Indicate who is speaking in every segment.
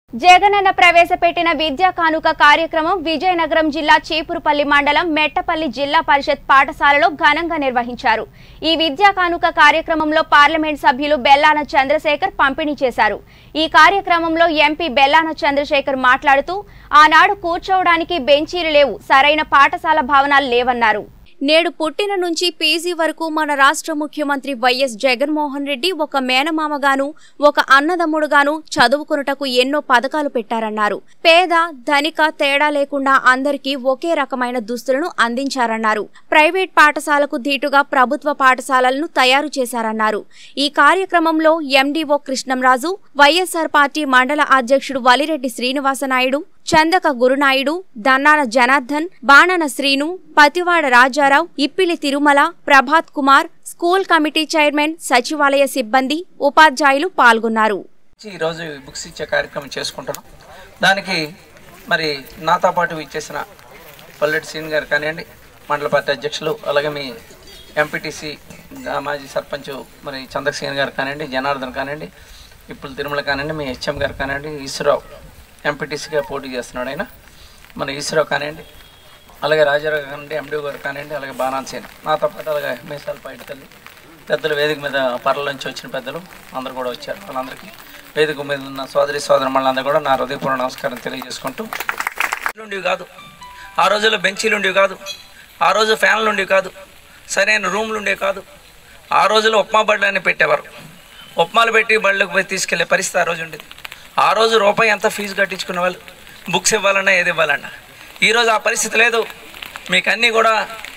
Speaker 1: జగనన్న ప్రవేశపెట్టిన విద్యా కానుక కార్యక్రమం విజయనగరం జిల్లా చీపురుపల్లి మండలం మెట్టపల్లి జిల్లా పరిషత్ పాఠశాలలో ఘనంగా నిర్వహించారు ఈ విద్యా కానుక కార్యక్రమంలో పార్లమెంట్ సభ్యులు బెల్లాన చంద్రశేఖర్ పంపిణీ చేశారు ఈ కార్యక్రమంలో ఎంపీ బెల్లాన చంద్రశేఖర్ మాట్లాడుతూ ఆనాడు కూర్చోవడానికి బెంచీలు లేవు సరైన పాఠశాల భవనాలు లేవన్నారు నేడు పుట్టిన నుంచి పీజీ వరకు మన రాష్ట్ర ముఖ్యమంత్రి వైఎస్ జగన్మోహన్ రెడ్డి ఒక మేనమామగాను ఒక అన్నదమ్ముడుగాను చదువుకున్నటకు ఎన్నో పథకాలు పెట్టారన్నారు పేద ధనిక తేడా లేకుండా అందరికీ ఒకే రకమైన దుస్తులను అందించారన్నారు ప్రైవేట్ పాఠశాలకు ధీటుగా ప్రభుత్వ పాఠశాలలను తయారు చేశారన్నారు ఈ కార్యక్రమంలో ఎండీఓ కృష్ణంరాజు వైఎస్ఆర్ పార్టీ మండల అధ్యక్షుడు Valireddy Srinivasanaidu Chandaka Gurunaidu Dannana Janardhan Banana Srinu Pativada Rajarao Ippili Tirumala Prabhat Kumar school committee chairman సచివాలయ సిబ్బంది ఉపాధ్యాయులు పాల్గొన్నారు
Speaker 2: ఈరోజు ఈ బుక్స్ ఇచ్చే కార్యక్రమం చేసుకుంటున్నాం దానికి మరి నాతో పాటు ఇచ్చేసిన పల్లెటి సీన్ గారు కానివ్వండి మండల పార్టీ అధ్యక్షులు అలాగే మీ ఎంపీటీసీ మాజీ సర్పంచ్ మరి చంద్రసేన్ గారు కానివ్వండి జనార్దన్ కానివ్వండి ఇప్పుడు తిరుమల కానివ్వండి మీ హెచ్ఎం గారు కానివ్వండి ఈశ్వరరావు ఎంపీటీసీగా పోటీ చేస్తున్నాడు ఆయన మన ఈశ్వరరావు కానివ్వండి అలాగే రాజారావు కానివ్వండి ఎండి గారు కానివ్వండి అలాగే బాణాన్సేన్ నాతో పాటు అలాగే మీసాల పైట తల్లి పెద్దలు వేదిక మీద పర్ల నుంచి వచ్చిన పెద్దలు అందరూ కూడా వచ్చారు వాళ్ళందరికీ వేదిక మీద ఉన్న సోదరి సోదరు మళ్ళందరూ కూడా నా హృదయపూర్వ నమస్కారం తెలియజేసుకుంటూ ఉండేవి కాదు ఆ రోజుల్లో బెంచీలు ఉండేవి కాదు ఆ రోజు ఫ్యాన్లు ఉండేవి కాదు సరైన రూమ్లు ఉండేవి కాదు ఆ రోజుల్లో ఉప్మా బళ్ళు అని పెట్టేవారు ఉప్మాలు పెట్టి బళ్ళకు పోయి తీసుకెళ్లే పరిస్థితి ఆ రోజు ఉండేది ఆ రోజు రూపాయి ఎంత ఫీజు కట్టించుకునే వాళ్ళు బుక్స్ ఇవ్వాలన్నా ఏది ఇవ్వాలన్నా ఈరోజు ఆ పరిస్థితి లేదు మీకు అన్నీ కూడా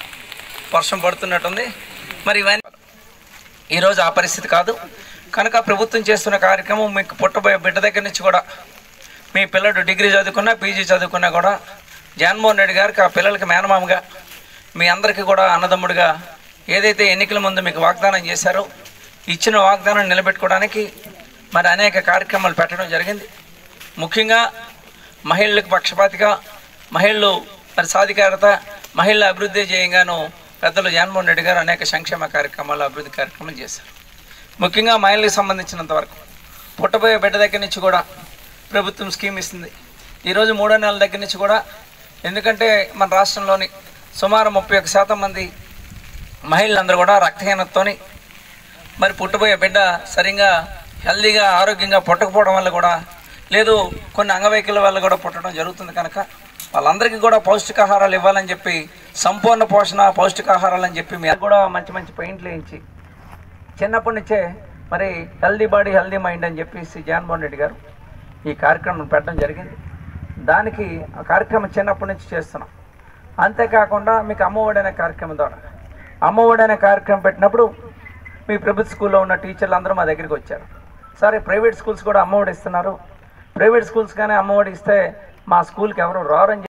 Speaker 2: వర్షం పడుతున్నట్టుంది మరి ఇవన్నీ ఈరోజు ఆ పరిస్థితి కాదు కనుక ప్రభుత్వం చేస్తున్న కార్యక్రమం మీకు పుట్టబోయే బిడ్డ దగ్గర నుంచి కూడా మీ పిల్లడు డిగ్రీ చదువుకున్నా పీజీ చదువుకున్నా కూడా జగన్మోహన్ రెడ్డి గారికి ఆ పిల్లలకి మేనమామగా మీ అందరికీ కూడా అన్నదమ్ముడిగా ఏదైతే ఎన్నికల ముందు మీకు వాగ్దానం చేశారో ఇచ్చిన వాగ్దానం నిలబెట్టుకోవడానికి మరి అనేక కార్యక్రమాలు పెట్టడం జరిగింది ముఖ్యంగా మహిళలకు పక్షపాతిగా మహిళలు మరి సాధికారత మహిళల అభివృద్ధి చేయంగాను పెద్దలు జగన్మోహన్ రెడ్డి గారు అనేక సంక్షేమ కార్యక్రమాలు అభివృద్ధి కార్యక్రమాలు చేశారు ముఖ్యంగా మహిళలకు సంబంధించినంత వరకు పుట్టబోయే బిడ్డ దగ్గర నుంచి కూడా ప్రభుత్వం స్కీమ్ ఇస్తుంది ఈరోజు మూడో నెలల దగ్గర నుంచి కూడా ఎందుకంటే మన రాష్ట్రంలోని సుమారు ముప్పై ఒక్క శాతం మంది మహిళలందరూ కూడా రక్తహీనతతోని మరి పుట్టబోయే బిడ్డ సరిగా హెల్దీగా ఆరోగ్యంగా పుట్టకపోవడం వల్ల కూడా లేదు కొన్ని అంగవైకల్య వల్ల కూడా పుట్టడం జరుగుతుంది కనుక వాళ్ళందరికీ కూడా పౌష్టికాహారాలు ఇవ్వాలని చెప్పి సంపూర్ణ పోషణ పౌష్టికాహారాలు అని చెప్పి మీరు కూడా మంచి మంచి పెయింట్లు వేయించి చిన్నప్పటి నుంచే మరి హెల్దీ బాడీ హెల్దీ మైండ్ అని చెప్పేసి జగన్మోహన్ రెడ్డి గారు ఈ కార్యక్రమం పెట్టడం జరిగింది దానికి ఆ కార్యక్రమం చిన్నప్పటి నుంచి చేస్తున్నాం అంతేకాకుండా మీకు అమ్మఒడి అనే కార్యక్రమం ద్వారా అమ్మఒడి అనే కార్యక్రమం పెట్టినప్పుడు మీ ప్రభుత్వ స్కూల్లో ఉన్న టీచర్లు అందరూ మా దగ్గరికి వచ్చారు సరే ప్రైవేట్ స్కూల్స్ కూడా అమ్మఒడి ఇస్తున్నారు ప్రైవేట్ స్కూల్స్ కానీ అమ్మఒడి ఇస్తే మా స్కూల్కి ఎవరు రారని